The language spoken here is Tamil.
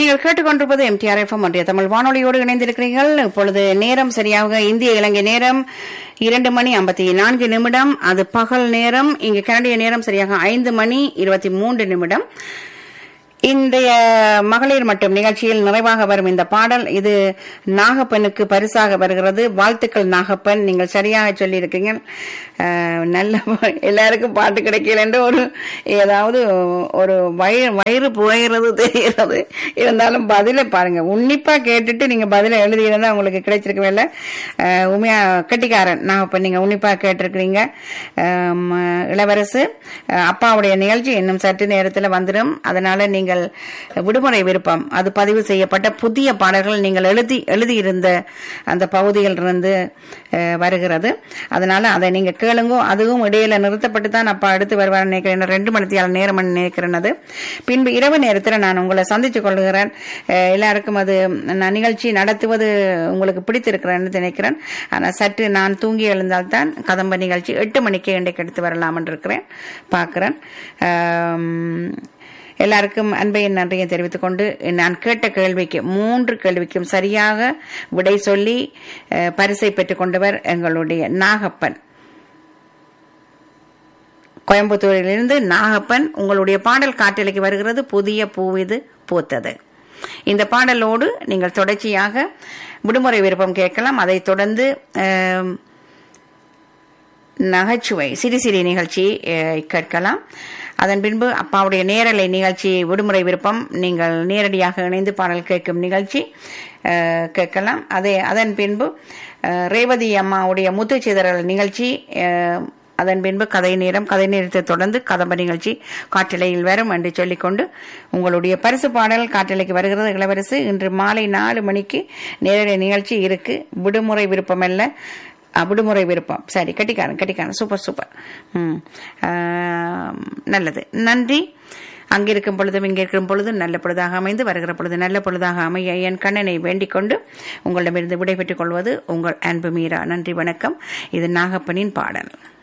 நீங்கள் கேட்டுக்கொண்டிருப்பது எம்டிஆர் எஃப்எம் ஒன்றிய தமிழ் வானொலியோடு இணைந்திருக்கிறீர்கள் இப்பொழுது நேரம் சரியாக இந்திய இலங்கை நேரம் இரண்டு மணி ஐம்பத்தி நான்கு நிமிடம் அது பகல் நேரம் இங்கு கனடிய நேரம் சரியாக ஐந்து மணி இருபத்தி மூன்று நிமிடம் இன்றைய மகளிர் மட்டும் நிகழ்ச்சியில் நிறைவாக வரும் இந்த பாடல் இது நாகப்பனுக்கு பரிசாக வருகிறது வாழ்த்துக்கள் நாகப்பன் நீங்கள் சரியாக சொல்லியிருக்கீங்க அஹ், நல்ல எல்லாருக்கும் பாட்டு கிடைக்கல என்று ஒரு ஏதாவது ஒரு வயிறு வயிறு புகைகிறது தெரிகிறது இருந்தாலும் பதிலை பாருங்க உன்னிப்பா கேட்டுட்டு நீங்க பதிலை எழுதியிருந்தா உங்களுக்கு கிடைச்சிருக்கவே இல்லை அஹ், உண்மையா கெட்டிக்காரன் நாகப்பன் நீங்க உன்னிப்பா கேட்டிருக்கிறீங்க அஹ், இளவரசு அஹ், அப்பாவுடைய நிகழ்ச்சி இன்னும் சற்று நேரத்தில் வந்துடும் அதனால நீங்கள் விடுமுறை விருப்பம் அது பதிவு செய்யப்பட்ட புதிய பாடல்கள் நீங்கள் எழுதி எழுதியிருந்த அந்த பகுதியிலிருந்து அஹ், வருகிறது அதனால அதை நீங்க கேளுங்க அதுவும் இடையில நிறுத்தப்பட்டு தான் அப்பா அடுத்து வருவார் நினைக்கிறேன் இன்னும் ரெண்டு மணித்தியால் நேரம் நினைக்கிறேன் அது பின்பு இரவு நேரத்தில் நான் உங்களை சந்தித்துக் கொள்கிறேன் அஹ், எல்லாருக்கும் அது நான் நிகழ்ச்சி நடத்துவது உங்களுக்கு பிடித்திருக்கிறேன்னு நினைக்கிறேன் ஆனால் சற்று நான் தூங்கி எழுந்தால்தான் கதம்ப நிகழ்ச்சி எட்டு மணிக்கு இன்றைக்கு எடுத்து வரலாம் இருக்கிறேன் பார்க்கிறேன் ஆம், எல்லாருக்கும் அன்பையின் நன்றியை தெரிவித்துக் கொண்டு நான் கேட்ட கேள்விக்கு மூன்று கேள்விக்கும் சரியாக விடை சொல்லி அஹ், பரிசை பெற்றுக் கொண்டவர் எங்களுடைய நாகப்பன் கோயம்புத்தூரிலிருந்து நாகப்பன் உங்களுடைய பாடல் காட்டலைக்கு வருகிறது புதிய பூவிது பூத்தது இந்த பாடலோடு நீங்கள் தொடர்ச்சியாக விடுமுறை விருப்பம் கேட்கலாம் அதைத் தொடர்ந்து ஆம், நகைச்சுவை சிறு சிறு நிகழ்ச்சி அஹ், கேட்கலாம் அதன் பின்பு அப்பாவுடைய நேரலை நிகழ்ச்சி விடுமுறை விருப்பம் நீங்கள் நேரடியாக இணைந்து பாடல் கேட்கும் நிகழ்ச்சி அஹ், கேட்கலாம் அதே அதன் பின்பு அஹ், ரேவதி அம்மாவுடைய முத்துச்சிதறல் நிகழ்ச்சி அஹ், அதன் பின்பு கதை நேரம் கதை நேரத்தை தொடர்ந்து கதம்ப நிகழ்ச்சி காற்றலையில் வரும் என்று சொல்லிக்கொண்டு உங்களுடைய பரிசு பாடல் காற்றலைக்கு வருகிறது இளவரசு இன்று மாலை நாலு மணிக்கு நேரடி நிகழ்ச்சி இருக்கு விடுமுறை விருப்பம் அல்ல அ, விடுமுறை விருப்பம் சரி கட்டிக்காரன் கட்டிக்காரன் சூப்பர் சூப்பர் ம் ஆம், நல்லது நன்றி அங்கிருக்கும் பொழுதும் இங்கே இருக்கும் பொழுதும் நல்ல பொழுதாக அமைந்து வருகிற பொழுது நல்ல பொழுதாக அமைய என் கண்ணனை வேண்டிக் கொண்டு உங்களிடமிருந்து விடைபெற்றுக் கொள்வது உங்கள் அன்பு மீரா நன்றி வணக்கம் இது நாகப்பனின் பாடல்